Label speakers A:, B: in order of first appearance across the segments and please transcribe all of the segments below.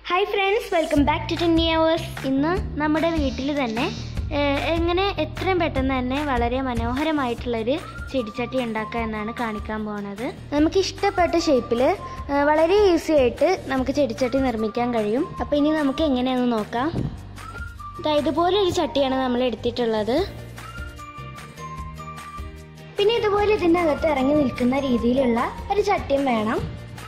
A: hi friends welcome back to ten years ഇന്ന് നമ്മുടെ വീട്ടിൽ തന്നെ ഏഹ്, എങ്ങനെ എത്രയും പെട്ടെന്ന് തന്നെ വളരെ മനോഹരമായിട്ടുള്ളൊരു ചെടിച്ചട്ടി ഉണ്ടാക്കുക എന്നാണ് കാണിക്കാൻ പോകുന്നത് നമുക്ക് ഇഷ്ടപ്പെട്ട ഷേപ്പിൽ വളരെ ഈസി ആയിട്ട് നമുക്ക് ചെടിച്ചട്ടി നിർമ്മിക്കാൻ കഴിയും അപ്പോൾ ഇനി നമുക്ക് എങ്ങനെയാണെന്ന് നോക്കാം ദാ ഇതുപോലെ ഒരു ചട്ടിയാണ് നമ്മൾ എടുത്തിട്ടുള്ളത് പിന്നെ ഇതുപോലെ ഇതിൻ്റെ അകത്ത് ഇറങ്ങി നിൽക്കുന്ന രീതിയിലുള്ള ഒരു ചട്ടിയും വേണം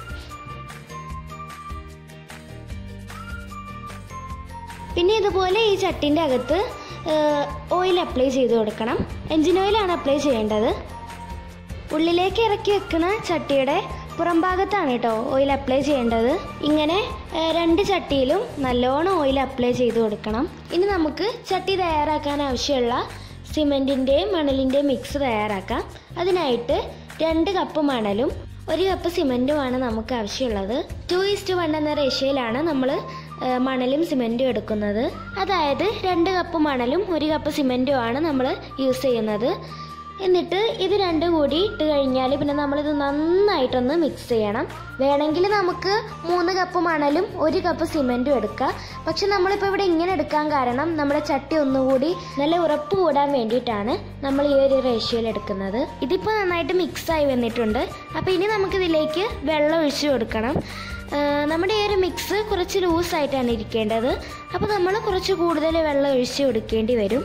A: പിന്നെ ഇതുപോലെ ഈ ചട്ടിൻ്റെ അകത്ത് ഓയിൽ അപ്ലൈ ചെയ്ത് കൊടുക്കണം എൻജിൻ ഓയിലാണ് അപ്ലൈ ചെയ്യേണ്ടത് ഉള്ളിലേക്ക് ഇറക്കി വെക്കുന്ന ചട്ടിയുടെ പുറം ഭാഗത്താണ് കേട്ടോ ഓയിൽ അപ്ലൈ ചെയ്യേണ്ടത് ഇങ്ങനെ ഏഹ്, രണ്ട് ചട്ടിയിലും നല്ലോണം ഓയിൽ അപ്ലൈ ചെയ്ത് കൊടുക്കണം ഇനി നമുക്ക് ചട്ടി തയ്യാറാക്കാൻ ആവശ്യമുള്ള സിമെൻറ്റിൻ്റെയും മണലിൻ്റെയും മിക്സ് തയ്യാറാക്കാം അതിനായിട്ട് രണ്ട് കപ്പ് മണലും ഒരു കപ്പ് സിമെൻറ്റുമാണ് നമുക്ക് ആവശ്യമുള്ളത് ടു ഈസ്റ്റ് വൺ എന്ന റേഷ്യയിലാണ് നമ്മൾ മണലും സിമെൻറ്റും എടുക്കുന്നത് അതായത് രണ്ട് കപ്പ് മണലും ഒരു കപ്പ് സിമെൻറ്റുമാണ് നമ്മൾ യൂസ് ചെയ്യുന്നത് എന്നിട്ട് ഇത് രണ്ടും കൂടി ഇട്ട് കഴിഞ്ഞാൽ പിന്നെ നമ്മളിത് നന്നായിട്ടൊന്ന് മിക്സ് ചെയ്യണം വേണമെങ്കിൽ നമുക്ക് മൂന്ന് കപ്പ് മണലും ഒരു കപ്പ് സിമെൻറ്റും എടുക്കാം പക്ഷെ നമ്മളിപ്പോൾ ഇവിടെ ഇങ്ങനെ എടുക്കാൻ കാരണം നമ്മുടെ ചട്ടി ഒന്നുകൂടി നല്ല ഉറപ്പ് കൂടാൻ വേണ്ടിയിട്ടാണ് നമ്മൾ ഈ ഒരു റേഷ്യോയിൽ എടുക്കുന്നത് ഇതിപ്പോൾ നന്നായിട്ട് മിക്സായി വന്നിട്ടുണ്ട് അപ്പോൾ ഇനി നമുക്കിതിലേക്ക് വെള്ളം ഒഴിച്ചു കൊടുക്കണം ആ, നമ്മുടെ ഈ ഒരു മിക്സ് കുറച്ച് ലൂസായിട്ടാണ് ഇരിക്കേണ്ടത് അപ്പോൾ നമ്മൾ കുറച്ച് കൂടുതൽ വെള്ളം ഒഴിച്ച് കൊടുക്കേണ്ടി വരും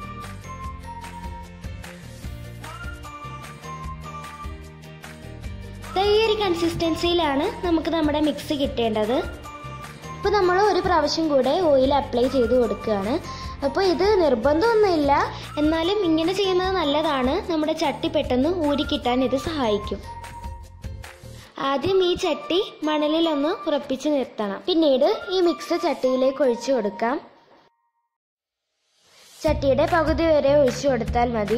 A: ദാ ഈ ഒരു കൺസിസ്റ്റൻസിയിലാണ് നമുക്ക് നമ്മുടെ മിക്സ് കിട്ടേണ്ടത് ഇപ്പോൾ നമ്മൾ ഒരു പ്രാവശ്യം കൂടെ ഓയിൽ അപ്ലൈ ചെയ്ത് കൊടുക്കുകയാണ് അപ്പോൾ ഇത് നിർബന്ധമൊന്നുമില്ല എന്നാലും ഇങ്ങനെ ചെയ്യുന്നത് നല്ലതാണ് നമ്മുടെ ചട്ടി പെട്ടെന്ന് ഊരി കിട്ടാൻ ഇത് സഹായിക്കും ആദ്യം ഈ ചട്ടി മണലിലൊന്ന് ഉറപ്പിച്ച് നിർത്തണം പിന്നീട് ഈ മിക്സ് ചട്ടിയിലേക്ക് ഒഴിച്ചു കൊടുക്കാം ചട്ടിയുടെ പകുതി വരെ ഒഴിച്ചു കൊടുത്താൽ മതി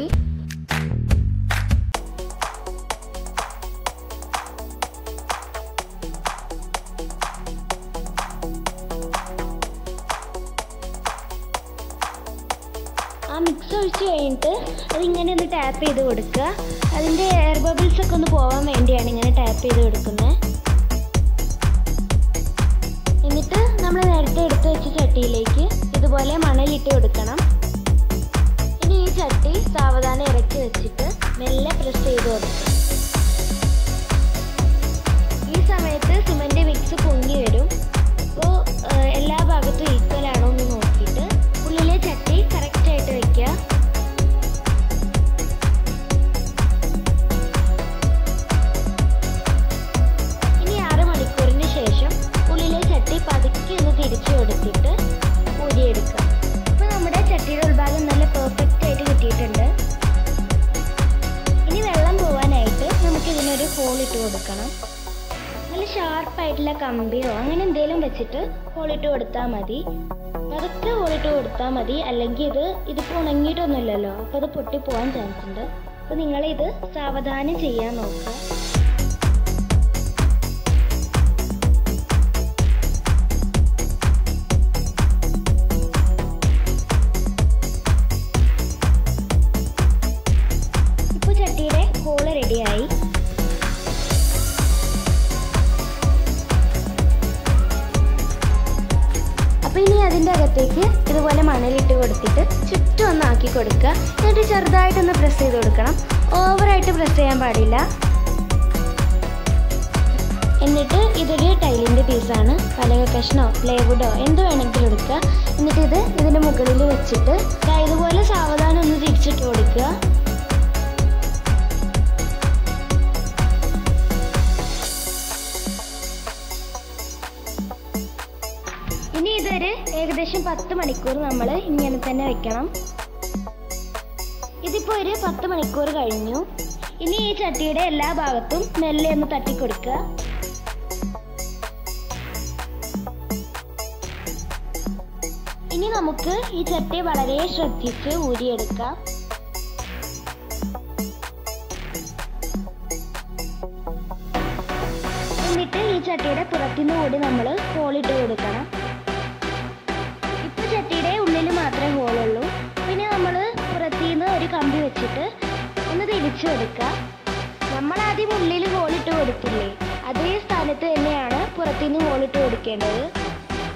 A: ആ മിക്സ് ഒഴിച്ച് കഴിഞ്ഞിട്ട് അതിങ്ങനെ ഒന്ന് ടാപ്പ് ചെയ്ത് കൊടുക്കുക അതിൻ്റെ എയർ ബബിൾസ് ഒക്കെ ഒന്ന് പോകാൻ വേണ്ടിയാണ് ഇങ്ങനെ ടാപ്പ് ചെയ്ത് കൊടുക്കുന്നത് എന്നിട്ട് നമ്മൾ നേരത്തെ എടുത്ത് വെച്ച ചട്ടിയിലേക്ക് ഇതുപോലെ മണലിട്ട് കൊടുക്കണം ഇനി ഈ ചട്ടി സാവധാനം ഇറക്കി വെച്ചിട്ട് മെല്ലെ പ്രസ് ചെയ്ത് കൊടുക്കുക ഈ സമയത്ത് സിമന്റ് മിക്സ് പൊങ്ങി വരും അപ്പോൾ എല്ലാ ഭാഗത്തും ഈക്വൽ ആണോ എന്ന് നോക്കിയിട്ട് ഉള്ളിലെ ചട്ടി കറക്റ്റ് ആയിട്ട് വെക്കുക ഇനി ആറ് മണിക്കൂറിന് ശേഷം ഉള്ളിലെ ചട്ടി പതുക്കെ ഒന്ന് തിരിച്ചു കൊടുത്തിട്ട് ഊരിയെടുക്കുക അപ്പോൾ നമ്മുടെ ചട്ടിയുടെ ഉൾഭാഗം നല്ല പെർഫെക്റ്റ് ആയിട്ട് കിട്ടിയിട്ടുണ്ട് ഇനി വെള്ളം പോവാനായിട്ട് നമുക്ക് ഇതിനൊരു ഹോൾ ഇട്ട് കൊടുക്കണം നല്ല ഷാർപ്പായിട്ടുള്ള കമ്പിയോ അങ്ങനെ എന്തെങ്കിലും വെച്ചിട്ട് ഹോളിട്ട് കൊടുത്താൽ മതി പതുക്കെ ഹോളിട്ട് കൊടുത്താൽ മതി അല്ലെങ്കിൽ ഇത് ഇതിപ്പോൾ ഉണങ്ങിയിട്ടൊന്നുമില്ലല്ലോ അപ്പോൾ അത് പൊട്ടിപ്പോവാൻ ചാൻസ് ഉണ്ട് അപ്പോൾ നിങ്ങളിത് സാവധാനം ചെയ്യാൻ നോക്കുക ഇപ്പോൾ ചട്ടിയുടെ ഹോള് റെഡിയായി അപ്പോൾ ഇനി അതിൻ്റെ അകത്തേക്ക് ഇതുപോലെ മണലിട്ട് കൊടുത്തിട്ട് ചുറ്റും ഒന്ന് ആക്കി കൊടുക്കുക എന്നിട്ട് ചെറുതായിട്ടൊന്ന് പ്രസ് ചെയ്ത് കൊടുക്കണം ഓവറായിട്ട് പ്രസ് ചെയ്യാൻ പാടില്ല എന്നിട്ട് ഇതൊരു ടൈലിൻ്റെ പീസാണ് പലക കഷ്ണോ പ്ലേവുഡോ എന്ത് വേണമെങ്കിലും എടുക്കുക എന്നിട്ട് ഇത് ഇതിൻ്റെ മുകളിൽ വെച്ചിട്ട് ദാ ഇതുപോലെ സാവധാനം ഒന്ന് തിരിച്ചിട്ട് കൊടുക്കുക ഇനി ഇതൊരു ഏകദേശം പത്ത് മണിക്കൂർ നമ്മൾ ഇങ്ങനെ തന്നെ വെക്കണം ഇതിപ്പോൾ ഒരു പത്ത് മണിക്കൂർ കഴിഞ്ഞു ഇനി ഈ ചട്ടിയുടെ എല്ലാ ഭാഗത്തും മെല്ലെ ഒന്ന് തട്ടിക്കൊടുക്കുക ഇനി നമുക്ക് ഈ ചട്ടി വളരെ ശ്രദ്ധിച്ച് ഊരിയെടുക്കാം എന്നിട്ട് ഈ ചട്ടിയുടെ പുറത്തുനിന്ന് കൂടി നമ്മൾ ഹോളിട്ട് കൊടുക്കണം ഇപ്പൊ ചട്ടിയുടെ ഉള്ളിൽ മാത്രമേ ഹോളുള്ളൂ പിന്നെ നമ്മൾ പുറത്തുനിന്ന് ഒരു കമ്പി വെച്ചിട്ട് ഒന്ന് തിരിച്ചു കൊടുക്കുക നമ്മൾ ആദ്യം ഉള്ളിൽ ഹോളിട്ട് കൊടുത്തില്ലേ അതേ സ്ഥാനത്ത് തന്നെയാണ് പുറത്തുനിന്ന് ഹോളിട്ട് കൊടുക്കേണ്ടത്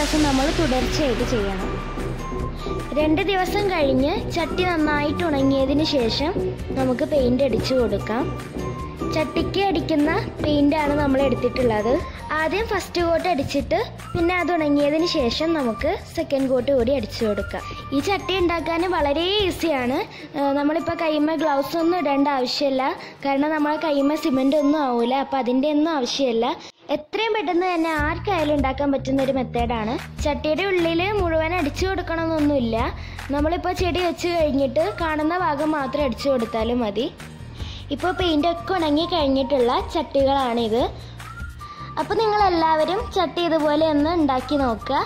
A: ദിവസം നമ്മൾ തുടർച്ചയായിട്ട് ചെയ്യണം രണ്ട് ദിവസം കഴിഞ്ഞ് ചട്ടി നന്നായിട്ട് ഉണങ്ങിയതിന് ശേഷം നമുക്ക് പെയിൻ്റ് അടിച്ചു കൊടുക്കാം ചട്ടിക്ക് അടിക്കുന്ന പെയിൻ്റാണ് നമ്മൾ എടുത്തിട്ടുള്ളത് ആദ്യം ഫസ്റ്റ് കോട്ട് അടിച്ചിട്ട് പിന്നെ അത് ഉണങ്ങിയതിന് ശേഷം നമുക്ക് സെക്കൻഡ് കോട്ട് കൂടി അടിച്ചു കൊടുക്കാം ഈ ചട്ടി ഉണ്ടാക്കാൻ വളരെ ഈസിയാണ് നമ്മളിപ്പോൾ കൈമ ഗ്ലൗസ് ഒന്നും ഇടേണ്ട ആവശ്യമില്ല കാരണം നമ്മളെ കൈമ സിമെൻ്റ് ഒന്നും ആവില്ല അപ്പോൾ അതിൻ്റെ ഒന്നും ആവശ്യമില്ല എത്രയും പെട്ടെന്ന് തന്നെ ആർക്കായാലും ഉണ്ടാക്കാൻ പറ്റുന്ന ഒരു മെത്തേഡാണ് ചട്ടിയുടെ ഉള്ളിൽ മുഴുവൻ അടിച്ചു കൊടുക്കണമെന്നൊന്നുമില്ല നമ്മളിപ്പോൾ ചെടി വെച്ച് കഴിഞ്ഞിട്ട് കാണുന്ന ഭാഗം മാത്രം അടിച്ചു കൊടുത്താലും മതി ഇപ്പോൾ പെയിൻ്റ് ഒക്കെ ഉണങ്ങി കഴിഞ്ഞിട്ടുള്ള ചട്ടികളാണിത് അപ്പോൾ നിങ്ങൾ എല്ലാവരും ചട്ടി ഇതുപോലെ ഒന്ന് ഉണ്ടാക്കി നോക്കുക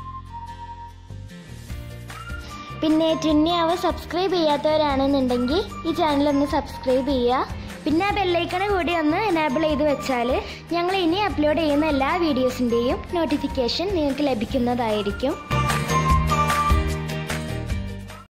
A: പിന്നെ ടിന്നിയാവ് സബ്സ്ക്രൈബ് ചെയ്യാത്തവരാണെന്നുണ്ടെങ്കിൽ ഈ ചാനൽ ഒന്ന് സബ്സ്ക്രൈബ് ചെയ്യുക പിന്നെ ആ ബെല്ലൈക്കണ കൂടി ഒന്ന് എനാബിൾ ചെയ്ത് വെച്ചാൽ ഞങ്ങൾ ഇനി അപ്ലോഡ് ചെയ്യുന്ന എല്ലാ വീഡിയോസിൻ്റെയും നോട്ടിഫിക്കേഷൻ നിങ്ങൾക്ക് ലഭിക്കുന്നതായിരിക്കും